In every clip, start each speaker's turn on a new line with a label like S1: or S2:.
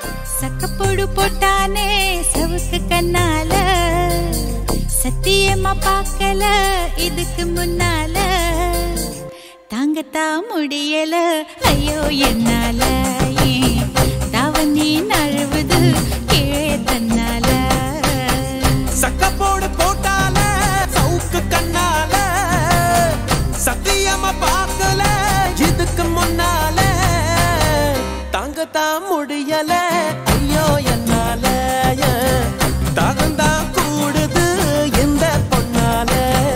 S1: சக்கப்போடு போட்டானே சவுக்கு கண்ணால சத்தியமா பார்க்கல இதுக்கு முன்னால தாங்கத்தான் முடியல ஐயோ என்னால ஏன் தாவணி நழுவுது கீழே தன்னால
S2: சக்கப்போடு போட்டால சவுக்கு கண்ணால சத்தியமா பார்க்கல இதுக்கு முன்னால தாங்கத்தான் முடியல ஐயோ என்னால தாகந்தான் கூடுது இந்த பொண்ணால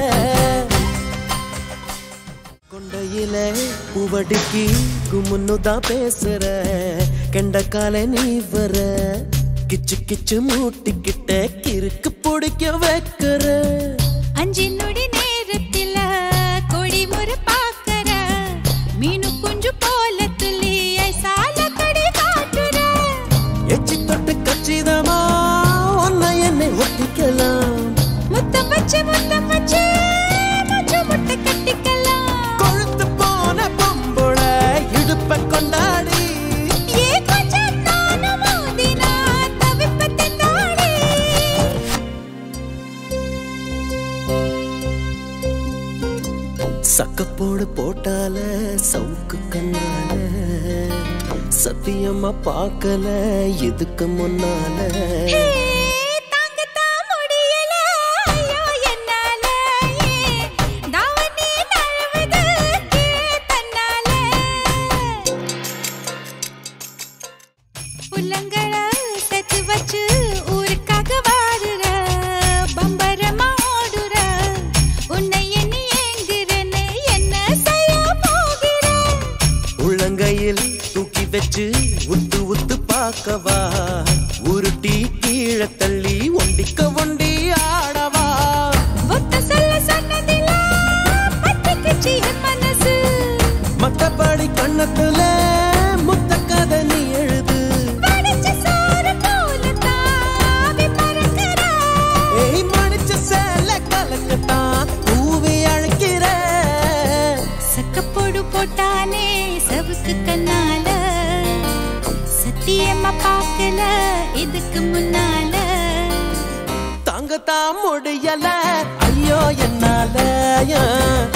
S2: கொண்டையில பூவடிக்கு குமுன்னு தான் பேசுற கெண்டக்கால நீ வர கிச்சு கிச்சு மூட்டிக்கிட்ட கிறுக்கு பிடிக்க வைக்கிற
S1: அஞ்சு நொடி நேரத்தில கொடி முறை பார்க்கற மீனு குஞ்சு போல துள்ளி ஐசால கடி காட்டுற
S2: எச்சி தொட்டு கச்சிதமா ஒன்ன என்னை ஒட்டிக்கலாம்
S1: முத்தம் வச்சு முத்தம் வச்சு மூச்சு முட்டை கட்டிக்கலாம்
S2: கொழுத்து போன பொம்புள இடுப்ப கொண்டாடி
S1: ஏ கொஞ்சம் நானும் மோதினா தவிப்பத்தின் தாடி
S2: சக்கப்போடு போட்டால சவுக்கு கண்ணால சத்தியமா பார்க்கல இதுக்கு முன்னால
S1: ஹே, தாங்கத்தான் முடியல ஐயோ என்னால ஏன் தாவணி நழுவுது கீழே தன்னால உள்ளங்கள தச்சு வச்சு ஊருக்காக வாடுற பம்பரமா ஓடுற உன்னை எண்ணி ஏங்குறேன்னு என்ன செய்ய போகிற
S2: உள்ளங்கையில் தூக்கி வச்சு உத்து உத்து பார்க்கவா உருட்டி கீழே தள்ளி ஒண்டிக்க ஒண்டி ஆடவா
S1: ஒத்த சொல்ல சொன்னதில்ல பத்திக்குச்சு என் மனசு
S2: மத்தபடி கண்ணத்துல முத்த கதை நீ எழுது
S1: வடிச்ச சோறு போல தாவி பறக்கிற
S2: ஏய் மடிச்ச சேல கலக்கத்தான் பூவி அழைக்கிற
S1: சக்கப்போடு போட்டானே சவுக்கு கண்ணால சத்தியமா பார்க்கல இதுக்கு முன்னால
S2: தாங்கத்தான் முடியல ஐயோ என்னால